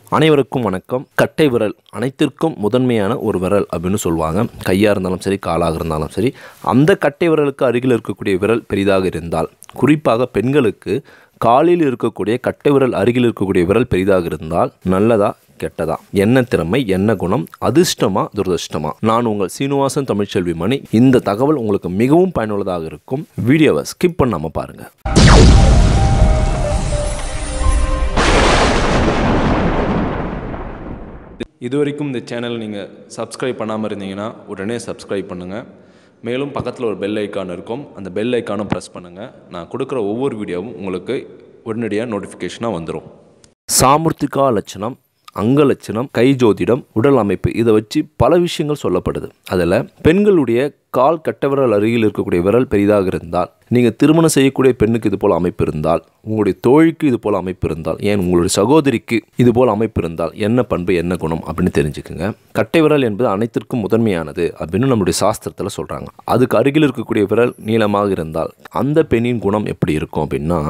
அனைவருக்கும் வணக்கம் கட்டை விரல் அனைத்திற்கும் முதன்மையான ஒரு விரல் அப்படின்னு சொல்லுவாங்க கையாக இருந்தாலும் சரி காலாக இருந்தாலும் சரி அந்த கட்டை விரலுக்கு அருகில் இருக்கக்கூடிய விரல் பெரிதாக இருந்தால் குறிப்பாக பெண்களுக்கு காலில் இருக்கக்கூடிய கட்டை விரல் அருகில் இருக்கக்கூடிய விரல் பெரிதாக இருந்தால் நல்லதா கெட்டதா என்ன திறமை என்ன குணம் அதிர்ஷ்டமா துரதிர்ஷ்டமா நான் உங்கள் சீனிவாசன் தமிழ்ச்செல்வி மணி இந்த தகவல் உங்களுக்கு மிகவும் பயனுள்ளதாக இருக்கும் வீடியோவை ஸ்கிப் பண்ணாமல் பாருங்கள் இது வரைக்கும் இந்த சேனல் நீங்கள் சப்ஸ்கிரைப் பண்ணாமல் இருந்தீங்கன்னா உடனே சப்ஸ்கிரைப் பண்ணுங்கள் மேலும் பக்கத்தில் ஒரு பெல் ஐக்கான் இருக்கும் அந்த பெல் ஐக்கானும் ப்ரெஸ் பண்ணுங்கள் நான் கொடுக்குற ஒவ்வொரு வீடியோவும் உங்களுக்கு உடனடியாக நோட்டிஃபிகேஷனாக வந்துடும் சாமுர்த்திகா லட்சணம் அங்க லட்சணம் கை ஜோதிடம் உடல் அமைப்பு இதை வச்சு பல விஷயங்கள் சொல்லப்படுது அதில் பெண்களுடைய கால் கட்ட விரல் அருகில் இருக்கக்கூடிய விரல் பெரிதாக இருந்தால் நீங்கள் திருமணம் செய்யக்கூடிய பெண்ணுக்கு இது போல் அமைப்பு இருந்தால் உங்களுடைய தோழிக்கு இது போல் அமைப்பு இருந்தால் ஏன் உங்களுடைய சகோதரிக்கு இது போல் அமைப்பு இருந்தால் என்ன பண்பு என்ன குணம் அப்படின்னு தெரிஞ்சுக்குங்க கட்டை விரல் என்பது அனைத்திற்கும் முதன்மையானது அப்படின்னு நம்முடைய சாஸ்திரத்தில் சொல்கிறாங்க அதுக்கு அருகில் இருக்கக்கூடிய விரல் நீளமாக இருந்தால் அந்த பெண்ணின் குணம் எப்படி இருக்கும் அப்படின்னா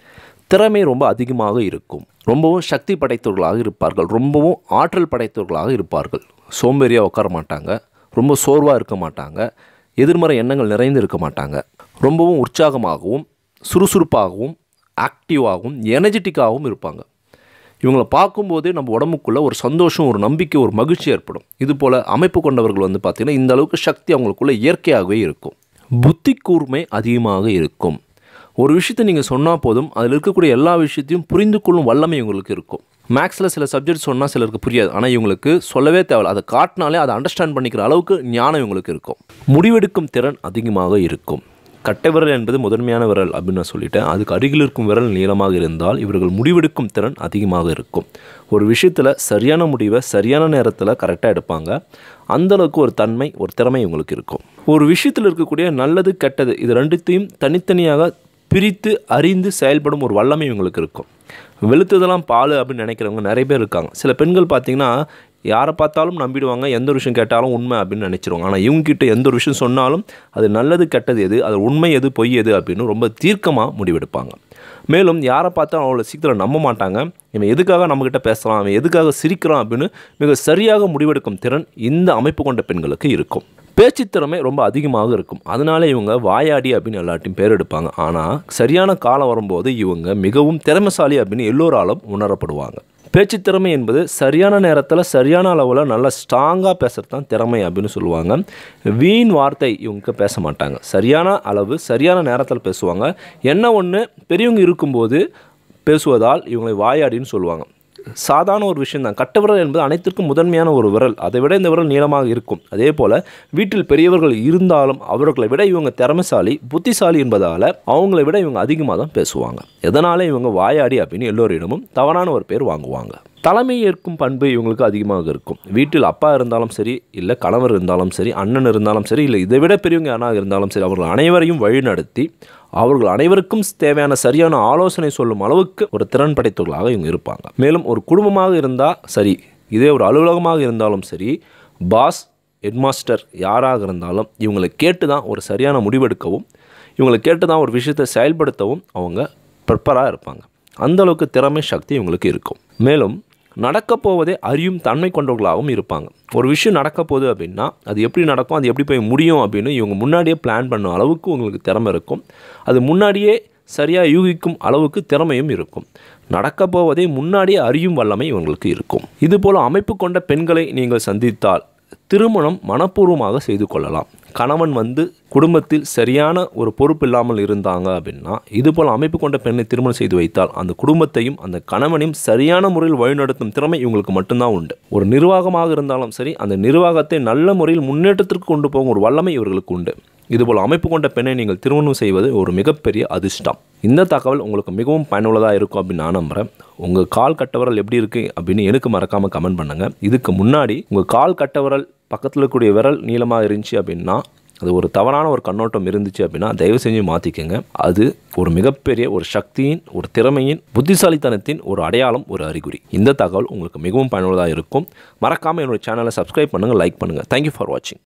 திறமை ரொம்ப அதிகமாக இருக்கும் ரொம்பவும் சக்தி படைத்தவர்களாக இருப்பார்கள் ரொம்பவும் ஆற்றல் படைத்தவர்களாக இருப்பார்கள் சோம்பேறியாக உட்கார மாட்டாங்க ரொம்ப சோர்வாக இருக்க மாட்டாங்க எதிர்மறை எண்ணங்கள் நிறைந்து இருக்க மாட்டாங்க ரொம்பவும் உற்சாகமாகவும் சுறுசுறுப்பாகவும் ஆக்டிவாகவும் எனர்ஜெட்டிக்காகவும் இருப்பாங்க இவங்களை பார்க்கும்போதே நம்ம உடம்புக்குள்ளே ஒரு சந்தோஷம் ஒரு நம்பிக்கை ஒரு மகிழ்ச்சி ஏற்படும் இது போல் அமைப்பு கொண்டவர்கள் வந்து பார்த்திங்கன்னா இந்த அளவுக்கு சக்தி அவங்களுக்குள்ளே இயற்கையாகவே இருக்கும் புத்தி கூர்மை அதிகமாக இருக்கும் ஒரு விஷயத்தை நீங்கள் சொன்னால் போதும் அதில் இருக்கக்கூடிய எல்லா விஷயத்தையும் புரிந்து கொள்ளும் வல்லமை இவங்களுக்கு இருக்கும் மேக்ஸில் சில சப்ஜெக்ட் சொன்னால் சிலருக்கு புரியாது ஆனால் இவங்களுக்கு சொல்லவே தேவையில்ல அதை காட்டினாலே அதை அண்டர்ஸ்டாண்ட் பண்ணிக்கிற அளவுக்கு ஞானம் இவங்களுக்கு இருக்கும் முடிவெடுக்கும் திறன் அதிகமாக இருக்கும் கட்டை விரல் என்பது முதன்மையான விரல் அப்படின்னு நான் சொல்லிட்டேன் அதுக்கு அருகில் இருக்கும் விரல் நீளமாக இருந்தால் இவர்கள் முடிவெடுக்கும் திறன் அதிகமாக இருக்கும் ஒரு விஷயத்தில் சரியான முடிவை சரியான நேரத்தில் கரெக்டாக எடுப்பாங்க அந்தளவுக்கு ஒரு தன்மை ஒரு திறமை இவங்களுக்கு இருக்கும் ஒரு விஷயத்தில் இருக்கக்கூடிய நல்லது கெட்டது இது ரெண்டுத்தையும் தனித்தனியாக பிரித்து அறிந்து செயல்படும் ஒரு வல்லமை இவங்களுக்கு இருக்கும் வெளுத்ததெல்லாம் பால் அப்படின்னு நினைக்கிறவங்க நிறைய பேர் இருக்காங்க சில பெண்கள் பார்த்திங்கன்னா யாரை பார்த்தாலும் நம்பிடுவாங்க எந்த ஒரு விஷயம் கேட்டாலும் உண்மை அப்படின்னு நினச்சிருவாங்க ஆனால் இவங்ககிட்ட எந்த ஒரு விஷயம் சொன்னாலும் அது நல்லது கெட்டது எது அது உண்மை எது பொய் எது அப்படின்னு ரொம்ப தீர்க்கமாக முடிவெடுப்பாங்க மேலும் யாரை பார்த்தாலும் அவ்வளோ சீக்கிரம் நம்ப மாட்டாங்க இவன் எதுக்காக நம்மக்கிட்ட பேசலாம் அவன் எதுக்காக சிரிக்கிறான் அப்படின்னு மிக சரியாக முடிவெடுக்கும் திறன் இந்த அமைப்பு கொண்ட பெண்களுக்கு இருக்கும் பேச்சு திறமை ரொம்ப அதிகமாக இருக்கும் அதனால இவங்க வாயாடி அப்படின்னு எல்லாத்தையும் பேர் எடுப்பாங்க ஆனால் சரியான காலம் வரும்போது இவங்க மிகவும் திறமைசாலி அப்படின்னு எல்லோராலும் உணரப்படுவாங்க பேச்சு திறமை என்பது சரியான நேரத்தில் சரியான அளவில் நல்லா ஸ்ட்ராங்காக பேசுகிறது தான் திறமை அப்படின்னு சொல்லுவாங்க வீண் வார்த்தை இவங்க பேச மாட்டாங்க சரியான அளவு சரியான நேரத்தில் பேசுவாங்க என்ன ஒன்று பெரியவங்க இருக்கும்போது பேசுவதால் இவங்களை வாயாடின்னு சொல்லுவாங்க சாதாரண ஒரு விஷயம் தான் கட்ட விரல் என்பது அனைத்திற்கும் முதன்மையான ஒரு விரல் அதை விட இந்த விரல் நீளமாக இருக்கும் அதே போல் வீட்டில் பெரியவர்கள் இருந்தாலும் அவர்களை விட இவங்க திறமைசாலி புத்திசாலி என்பதால் அவங்கள விட இவங்க அதிகமாக தான் பேசுவாங்க எதனால் இவங்க வாயாடி அப்படின்னு எல்லோரிடமும் தவறான ஒரு பேர் வாங்குவாங்க தலைமை ஏற்கும் பண்பு இவங்களுக்கு அதிகமாக இருக்கும் வீட்டில் அப்பா இருந்தாலும் சரி இல்லை கணவர் இருந்தாலும் சரி அண்ணன் இருந்தாலும் சரி இல்லை இதை விட பெரியவங்க யாராக இருந்தாலும் சரி அவர்கள் அனைவரையும் வழிநடத்தி அவர்கள் அனைவருக்கும் தேவையான சரியான ஆலோசனை சொல்லும் அளவுக்கு ஒரு திறன் படைத்தவர்களாக இவங்க இருப்பாங்க மேலும் ஒரு குடும்பமாக இருந்தால் சரி இதே ஒரு அலுவலகமாக இருந்தாலும் சரி பாஸ் ஹெட்மாஸ்டர் யாராக இருந்தாலும் இவங்களை கேட்டு தான் ஒரு சரியான முடிவெடுக்கவும் இவங்களை கேட்டு தான் ஒரு விஷயத்தை செயல்படுத்தவும் அவங்க ப்ரிப்பராக இருப்பாங்க அந்த அளவுக்கு திறமை சக்தி இவங்களுக்கு இருக்கும் மேலும் நடக்க போவதே அறியும் தன்மை கொண்டவர்களாகவும் இருப்பாங்க ஒரு விஷயம் நடக்க போகுது அப்படின்னா அது எப்படி நடக்கும் அது எப்படி போய் முடியும் அப்படின்னு இவங்க முன்னாடியே பிளான் பண்ண அளவுக்கு உங்களுக்கு திறமை இருக்கும் அது முன்னாடியே சரியாக யூகிக்கும் அளவுக்கு திறமையும் இருக்கும் நடக்க போவதை முன்னாடியே அறியும் வல்லமை இவங்களுக்கு இருக்கும் இதுபோல் அமைப்பு கொண்ட பெண்களை நீங்கள் சந்தித்தால் திருமணம் மனப்பூர்வமாக செய்து கொள்ளலாம் கணவன் வந்து குடும்பத்தில் சரியான ஒரு பொறுப்பு இல்லாமல் இருந்தாங்க அப்படின்னா இதுபோல் அமைப்பு கொண்ட பெண்ணை திருமணம் செய்து வைத்தால் அந்த குடும்பத்தையும் அந்த கணவனையும் சரியான முறையில் வழிநடத்தும் திறமை இவங்களுக்கு மட்டும்தான் உண்டு ஒரு நிர்வாகமாக இருந்தாலும் சரி அந்த நிர்வாகத்தை நல்ல முறையில் முன்னேற்றத்திற்கு கொண்டு போகும் ஒரு வல்லமை இவர்களுக்கு உண்டு இதுபோல் அமைப்பு கொண்ட பெண்ணை நீங்கள் திருமணம் செய்வது ஒரு மிகப்பெரிய அதிர்ஷ்டம் இந்த தகவல் உங்களுக்கு மிகவும் பயனுள்ளதாக இருக்கும் அப்படின்னு நான் நம்புகிறேன் உங்கள் கால் கட்டவரல் எப்படி இருக்குது அப்படின்னு எனக்கு மறக்காமல் கமெண்ட் பண்ணுங்கள் இதுக்கு முன்னாடி உங்கள் கால் கட்டவரல் பக்கத்தில் இருக்கக்கூடிய விரல் நீளமாக இருந்துச்சு அப்படின்னா அது ஒரு தவறான ஒரு கண்ணோட்டம் இருந்துச்சு அப்படின்னா தயவு செஞ்சு மாற்றிக்கங்க அது ஒரு மிகப்பெரிய ஒரு சக்தியின் ஒரு திறமையின் புத்திசாலித்தனத்தின் ஒரு அடையாளம் ஒரு அறிகுறி இந்த தகவல் உங்களுக்கு மிகவும் பயனுள்ளதாக இருக்கும் மறக்காமல் என்னோட சேனலை சப்ஸ்கிரைப் பண்ணுங்கள் லைக் பண்ணுங்கள் தேங்க்யூ ஃபார் வாட்சிங்